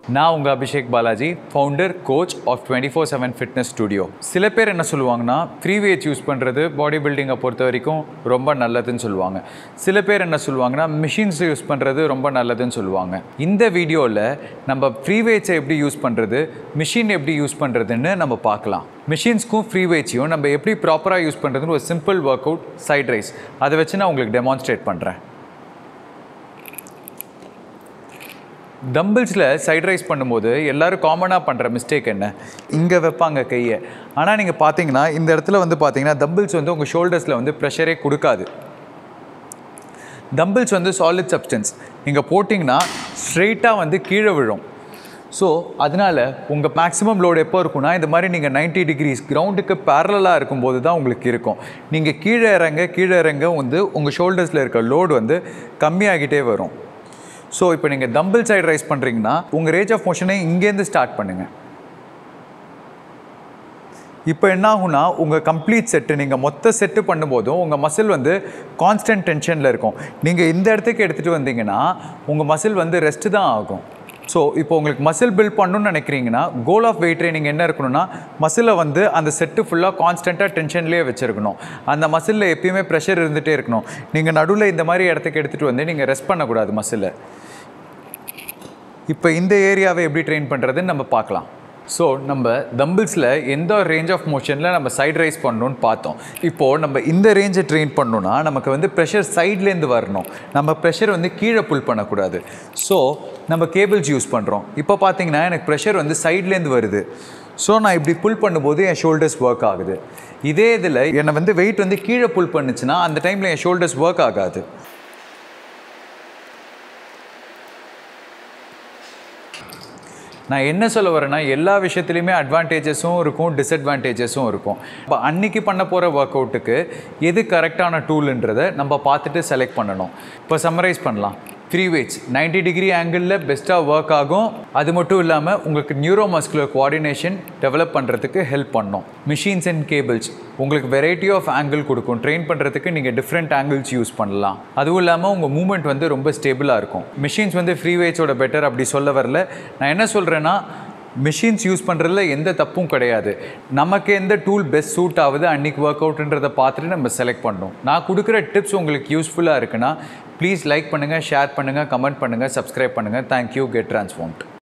நான் உங்கள் Abhishek Balaji founder coach of twenty four seven fitness studio சில பேர் என்ன சொல்லுவாங்கன்னா ஃப்ரீ weights யூஸ் பண்ணுறது பாடி பில்டிங்கை பொறுத்த வரைக்கும் ரொம்ப நல்லதுன்னு சொல்லுவாங்க சில பேர் என்ன சொல்லுவாங்கன்னா மிஷின்ஸ் யூஸ் பண்ணுறது ரொம்ப நல்லதுன்னு சொல்லுவாங்க இந்த வீடியோவில் நம்ம ஃப்ரீ weights-ஐ எப்படி யூஸ் பண்ணுறது மிஷின் எப்படி யூஸ் பண்ணுறதுன்னு நம்ம பார்க்கலாம் மிஷின்ஸ்க்கும் ஃப்ரீ weights-ஐயும் நம்ம எப்படி ப்ராப்பராக யூஸ் பண்ணுறதுன்னு ஒரு simple work out side raise அதை வச்சு நான் உங்களுக்கு டெமான்ஸ்ட்ரேட் பண்ணுறேன் டம்பிள்ஸில் சைட் ரைஸ் பண்ணும்போது எல்லாரும் காமனாக பண்ணுற மிஸ்டேக் என்ன இங்கே வைப்பாங்க கையை ஆனால் நீங்கள் பார்த்தீங்கன்னா இந்த இடத்துல வந்து பார்த்தீங்கன்னா டம்பிள்ஸ் வந்து உங்கள் ஷோல்டர்ஸில் வந்து ப்ரெஷரே கொடுக்காது டம்பிள்ஸ் வந்து சாலிட் சப்ஸ்டன்ஸ் நீங்கள் போட்டிங்கன்னா ஸ்ட்ரெயிட்டாக வந்து கீழே விழும் ஸோ அதனால் உங்கள் மேக்ஸிமம் லோடு எப்போ இருக்கும்னா இந்த மாதிரி நீங்கள் 90 டிகிரிஸ் கிரவுண்டுக்கு பேரலாக இருக்கும்போது தான் உங்களுக்கு இருக்கும் நீங்கள் கீழே இறங்க கீழே இறங்க வந்து உங்கள் ஷோல்டர்ஸில் இருக்க லோடு வந்து கம்மியாகிட்டே வரும் ஸோ இப்போ நீங்கள் தம்பிள் சைடு ரைஸ் பண்ணுறீங்கன்னா உங்கள் ரேஞ்ச் ஆஃப் மோஷனை இங்கேருந்து ஸ்டார்ட் பண்ணுங்கள் இப்போ என்ன ஆகும்னா உங்கள் கம்ப்ளீட் செட்டு நீங்கள் மொத்த செட்டு பண்ணும்போதும் உங்கள் மசில் வந்து கான்ஸ்டன்ட் டென்ஷனில் இருக்கும் நீங்கள் இந்த இடத்துக்கு எடுத்துகிட்டு வந்தீங்கன்னா உங்கள் மசில் வந்து ரெஸ்ட்டு தான் ஆகும் ஸோ இப்போ உங்களுக்கு மசில் பில்ட் பண்ணணும்னு நினைக்கிறீங்கன்னா கோல் ஆஃப் வெயிட் ட்ரைனிங் என்ன இருக்கணும்னா மசிலை வந்து அந்த செட்டு ஃபுல்லாக கான்ஸ்டண்ட்டாக டென்ஷன்லேயே வச்சுருக்கணும் அந்த மசிலில் எப்பயுமே ப்ரெஷர் இருந்துகிட்டே இருக்கணும் நீங்கள் நடுவில் இந்த மாதிரி இடத்துக்கு எடுத்துகிட்டு வந்து நீங்கள் ரெஸ்ட் பண்ணக்கூடாது மசிலை இப்போ இந்த ஏரியாவை எப்படி ட்ரெயின் பண்ணுறதுன்னு நம்ம பார்க்கலாம் ஸோ நம்ம தம்பிள்ஸில் எந்த ரேஞ்ச் ஆஃப் மோஷனில் நம்ம சைட் ரைஸ் பண்ணணும்னு பார்த்தோம் இப்போது நம்ம இந்த ரேஞ்சை ட்ரெயின் பண்ணணும்னா நமக்கு வந்து ப்ரெஷர் சைட்லேருந்து வரணும் நம்ம ப்ரெஷர் வந்து கீழே புல் பண்ணக்கூடாது ஸோ நம்ம கேபிள்ஸ் யூஸ் பண்ணுறோம் இப்போ பார்த்தீங்கன்னா எனக்கு ப்ரெஷர் வந்து சைட்லேருந்து வருது ஸோ நான் இப்படி புல் பண்ணும்போது என் ஷோல்டர்ஸ் ஒர்க் ஆகுது இதே இதில் என்னை வந்து வெயிட் வந்து கீழே புல் பண்ணுச்சுன்னா அந்த டைமில் என் ஷோல்டர்ஸ் ஒர்க் ஆகாது நான் என்ன சொல்ல வரேன்னா எல்லா விஷயத்துலையுமே அட்வான்டேஜஸும் இருக்கும் டிஸ்அட்வான்டேஜஸும் இருக்கும் இப்போ அன்னைக்கு பண்ண போகிற ஒர்க் அவுட்டுக்கு எது கரெக்டான டூலுன்றதை நம்ம பார்த்துட்டு செலக்ட் பண்ணணும் இப்போ சம்மரைஸ் பண்ணலாம் த்ரீ weights 90 டிகிரி ஆங்கிளில் பெஸ்ட்டாக ஒர்க் ஆகும் அது மட்டும் இல்லாமல் உங்களுக்கு நியூரோ மஸ்குலர் கோஆர்டினேஷன் டெவலப் பண்ணுறதுக்கு ஹெல்ப் பண்ணும் மிஷின்ஸ் அண்ட் கேபிள்ஸ் உங்களுக்கு வெரைட்டி ஆஃப் ஆங்கிள் கொடுக்கும் ட்ரெயின் பண்ணுறதுக்கு நீங்கள் டிஃப்ரெண்ட் ஆங்கிள்ஸ் யூஸ் பண்ணலாம் அதுவும் இல்லாமல் உங்கள் மூமெண்ட் வந்து ரொம்ப ஸ்டேபிளாக இருக்கும் மிஷின்ஸ் வந்து ஃப்ரீ weights-ஓட பெட்டர் அப்படி சொல்ல வரல நான் என்ன சொல்கிறேன்னா மிஷின்ஸ் யூஸ் பண்ணுறதுல எந்த தப்பும் கிடையாது நமக்கு எந்த டூல் பெஸ்ட் சூட் ஆகுது அன்றைக்கி ஒர்க் அவுட்ன்றதை பார்த்துட்டு நம்ம செலக்ட் பண்ணணும் நான் கொடுக்குற டிப்ஸ் உங்களுக்கு யூஸ்ஃபுல்லாக இருக்குன்னா ப்ளீஸ் லைக் பண்ணுங்கள் ஷேர் பண்ணுங்கள் கமெண்ட் பண்ணுங்கள் சப்ஸ்கிரைப் பண்ணுங்கள் தேங்க்யூ கெட் ட்ரான்ஸ்ஃபார்ம்ட்